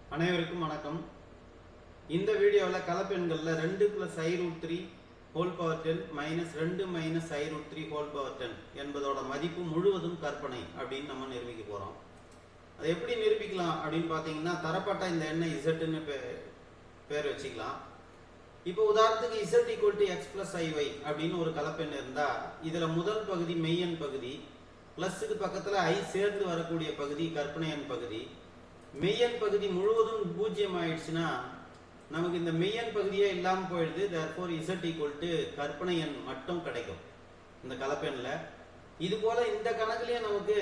அனைவருக்கும் வணக்கம் இந்த வீடியோவில் கலப்பெண்களில் ரெண்டு plus i root three whole power ten minus ரெண்டு minus i root three whole power ten என்பதோட மதிப்பு முழுவதும் கற்பனை அப்படின்னு நம்ம நிரூபிக்க போகிறோம் அதை எப்படி நிரூபிக்கலாம் அப்படின்னு பார்த்தீங்கன்னா தரப்பட்ட இந்த எண்ணெய் இசட்டுன்னு பே பேர் வச்சுக்கலாம் இப்போ உதாரணத்துக்கு Z equal to X plus i y அப்படின்னு ஒரு கலப்பெண் இருந்தால் இதில் முதல் பகுதி மெய்யன் பகுதி ப்ளஸுக்கு பக்கத்தில் ஐ சேர்ந்து வரக்கூடிய பகுதி கற்பனையன் பகுதி மெய்யன் பகுதி முழுவதும் பூஜ்ஜியம் ஆயிடுச்சுன்னா நமக்கு இந்த மெய்யன் பகுதியே இல்லாமல் போயிடுது தற்போர் இசட் ஈக்குவல் டு கற்பனை எண் மட்டும் கிடைக்கும் இந்த கலப்பெண்ணில் இது போல இந்த கணக்குலயே நமக்கு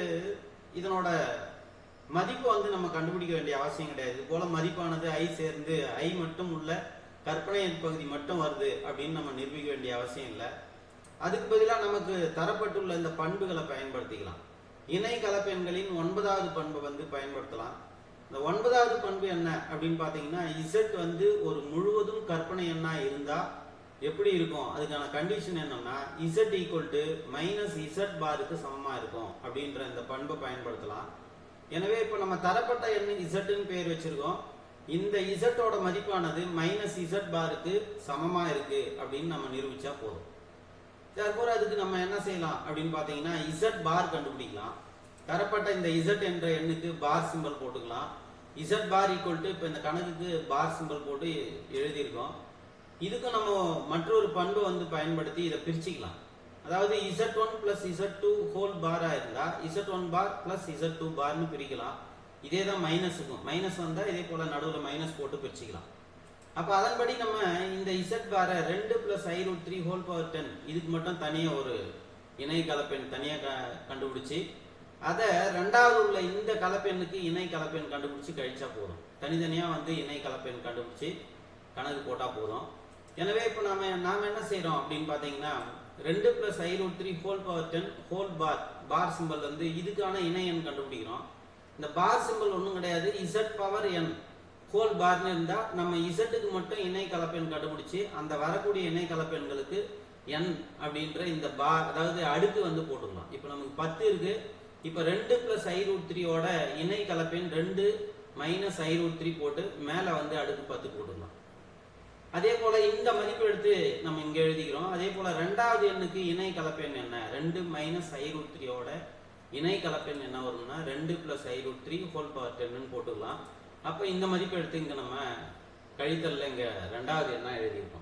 இதனோட மதிப்பு வந்து நம்ம கண்டுபிடிக்க வேண்டிய அவசியம் கிடையாது இது போல மதிப்பானது ஐ சேர்ந்து ஐ மட்டும் உள்ள கற்பனை எண் பகுதி மட்டும் வருது அப்படின்னு நம்ம நிரூபிக்க வேண்டிய அவசியம் இல்லை அதுக்கு பதிலாக நமக்கு தரப்பட்டுள்ள இந்த பண்புகளை பயன்படுத்திக்கலாம் இணை கலப்பெண்களின் ஒன்பதாவது பண்பை வந்து பயன்படுத்தலாம் இந்த ஒன்பதாவது பண்பு என்ன அப்படின்னு பார்த்தீங்கன்னா இசட் வந்து ஒரு முழுவதும் கற்பனை எண்ணா இருந்தா எப்படி இருக்கும் அதுக்கான கண்டிஷன் என்னன்னா Z equal to minus Z பாருக்கு சமமா இருக்கும் அப்படின்ற இந்த பண்பை பயன்படுத்தலாம் எனவே இப்போ நம்ம தரப்பட்ட எண் இசட்னு பேர் வச்சிருக்கோம் இந்த இசட்டோட மதிப்பானது மைனஸ் இசட் பாருக்கு சமமா இருக்கு அப்படின்னு நம்ம நிரூபிச்சா போதும் தற்போது அதுக்கு நம்ம என்ன செய்யலாம் அப்படின்னு பார்த்தீங்கன்னா இசட் பார் கண்டுபிடிக்கலாம் தரப்பட்ட இந்த இசட் என்ற எண்ணுக்கு பார் சிம்பல் போட்டுக்கலாம் இசட் பார் ஈக்குவல் டு இப்போ இந்த கணக்குக்கு பார் சிம்பல் போட்டு எழுதியிருக்கோம் இதுக்கு நம்ம மற்றொரு பண்பு வந்து பயன்படுத்தி இதை பிரிச்சுக்கலாம் அதாவது Z one plus Z two whole பாரா இருந்தா Z one bar plus Z two பார்னு பிரிக்கலாம் இதே தான் மைனஸுக்கும் மைனஸ் வந்தா இதே போல நடுவில் மைனஸ் போட்டு பிரிச்சுக்கலாம் அப்ப அதன்படி நம்ம இந்த இசட் பார ரெண்டு plus i root three whole power ten இதுக்கு மட்டும் தனியா ஒரு இணை கலப்பெண் தனியா க- கண்டுபிடிச்சு அதை ரெண்டாவது உள்ள இந்த கலப்பெண்ணுக்கு இணை கலப்பெண் கண்டுபிடிச்சு கழிச்சா போதும் தனித்தனியா வந்து இணை கலப்பெண் கண்டுபிடிச்சு கணக்கு போட்டா போதும் எனவே இப்போ நாம நாம என்ன செய்றோம் அப்படின்னு பார்த்தீங்கன்னா ரெண்டு plus i root three whole power ten whole bar bar symbol வந்து இதுக்கான இணை எண் கண்டுபிடிக்கிறோம் இந்த பார் சிம்பல் ஒன்றும் கிடையாது இசட் பவர் என் ஹோல் பார்னு இருந்தா நம்ம இசட்டுக்கு மட்டும் இணை கலப்பெண் கண்டுபிடிச்சு அந்த வரக்கூடிய இணை கலப்பெண்களுக்கு என் அப்படின்ற இந்த பார் அதாவது அடுக்கு வந்து போட்டுக்கலாம் இப்போ நமக்கு பத்து இருக்கு இப்போ ரெண்டு பிளஸ் ஐ ரூட் த்ரீயோட இணை கலப்பெண் ரெண்டு மைனஸ் ஐ ரூட் த்ரீ போட்டு மேலே வந்து அடுக்கு பத்து போட்டுக்கலாம் அதே போல இந்த மதிப்பு எடுத்து நம்ம இங்க எழுதிக்கிறோம் அதே போல ரெண்டாவது எண்ணுக்கு இணை கலப்பெண் என்ன ரெண்டு மைனஸ் ஐ ரூட் த்ரீயோட இணை கலப்பெண் என்ன வரும்னா ரெண்டு plus i root three whole power டென்னு போட்டுக்கலாம் அப்ப இந்த மதிப்பு எடுத்து இங்க நம்ம கழித்தல்ல இங்க ரெண்டாவது எண்ணா எழுதியிருக்கோம்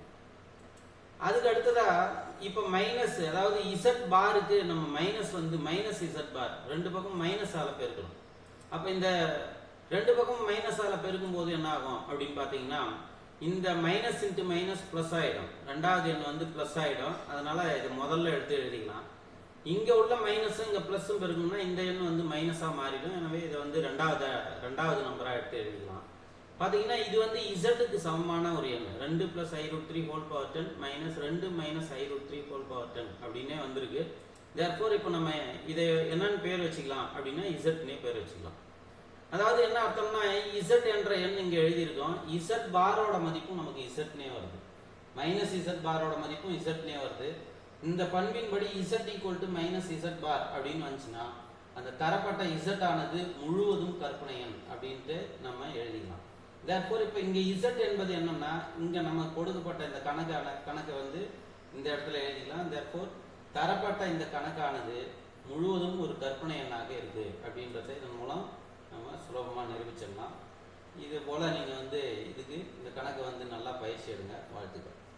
அதுக்கு அடுத்ததா இப்ப மைனஸ் அதாவது இசட் பாருக்கு நம்ம மைனஸ் வந்து மைனஸ் இசட் பார் ரெண்டு பக்கம் மைனஸ் ஆல பெருக்கணும் அப்ப இந்த ரெண்டு பக்கம் மைனஸ் ஆல பெருக்கும் போது என்ன ஆகும் அப்படின்னு பாத்தீங்கன்னா இந்த மைனஸ் இன்ட்டு மைனஸ் பிளஸ் ஆயிடும் ரெண்டாவது எண் வந்து பிளஸ் ஆயிடும் அதனால இது முதல்ல எடுத்து எழுதிக்கலாம் இங்க உள்ள மைனஸும் இங்க பிளஸும் பெருக்கணும்னா இந்த எண் வந்து மைனஸா மாறிடும் எனவே இதை வந்து ரெண்டாவது ரெண்டாவது நம்பரா எடுத்து எழுதிக்கலாம் பாத்தீங்கன்னா இது வந்து இசட்டுக்கு சமமான ஒரு எண் ரெண்டு plus i root three whole power ten minus ரெண்டு minus i root three whole power ten அப்படின்னே வந்திருக்கு தேர்ஃபோர் இப்போ நம்ம இதை என்னன்னு பேர் வச்சுக்கலாம் அப்படின்னா இசட்னே பேர் வச்சுக்கலாம் அதாவது என்ன அர்த்தம்னா இசட் என்ற எண் இங்க எழுதியிருக்கோம் இசட் பாரோட மதிப்பும் நமக்கு இசட்னே வருது மைனஸ் இசட் பாரோட மதிப்பும் இசட்னே வருது இந்த பண்பின்படி Z equal to minus Z bar அப்படின்னு வந்துச்சுன்னா அந்த தரப்பட்ட இசட் ஆனது முழுவதும் கற்பனை எண் அப்படின்ட்டு நம்ம எழுதிக்கலாம் தேர்ஃபோர் இப்போ இங்க இசட் என்பது என்னன்னா இங்க நம்ம கொடுக்கப்பட்ட இந்த கணக்கான கணக்கை வந்து இந்த இடத்துல எழுதிக்கலாம் தேர்ஃபோர் தரப்பட்ட இந்த கணக்கானது முழுவதும் ஒரு கற்பனை எண்ணாக இருக்கு அப்படின்றத இதன் மூலம் நம்ம சுலபமா நிரூபிச்சிடலாம் இது போல நீங்க வந்து இதுக்கு இந்த கணக்கை வந்து நல்லா பயிற்சி எடுங்க வாழ்த்துக்கள்